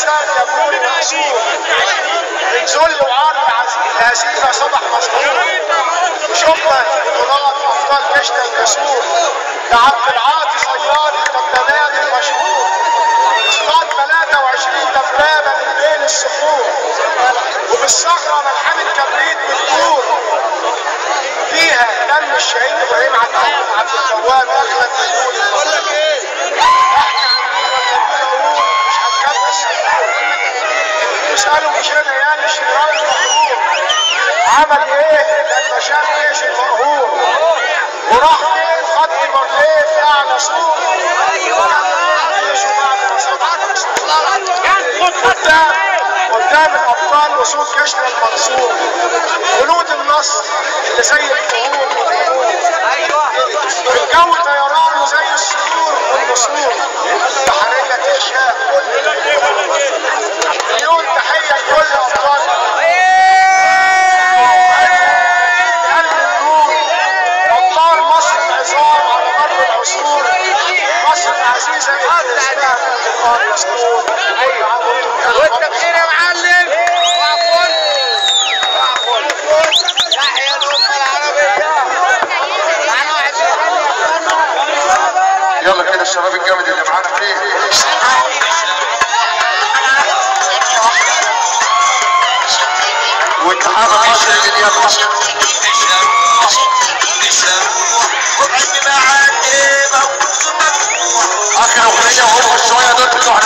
انسان يكون مأسور من ذل وعار الهزيمه صبح مصدوم شكرا لبطولات ابطال جيشنا الكسور لعبد العاطي صياد الكابتنان المشهور اصطاد 23 دبابه من بين الصخور وبالصخره ملحمه كبريت بتدور فيها دم الشهيد ابراهيم عبد عبد التواب اخلد مجنون بقول لك ايه احكي عن مين ولا مين اقول مش هتكفي السنور يسالوا مش انا يعني الشيطان المغرور عمل ايه لما شاف جيش المقهور وراح فين خط مرليه في اعلى سور وكمل جيشه بعد ما صدق قدام قدام الابطال وصول جيشنا المنصور جنود النصر اللي زي الفهور والنور في الجو طيران وزي السرور والنسور البحريه تغشاه كل مليون تحيه لكل ابطالنا قلب النور ابطال مصر العظام على مر العصور مصر العزيزه اللي اسمها في القران مسطور وانت بخير يا معلم وعفوا وعفوا تحيا الامه العربيه معنا واحد يلا كده الشباب الجامد اللي معانا فيه واتحاد مصر لليد اخر اغنيه وهم شويه دول بتوع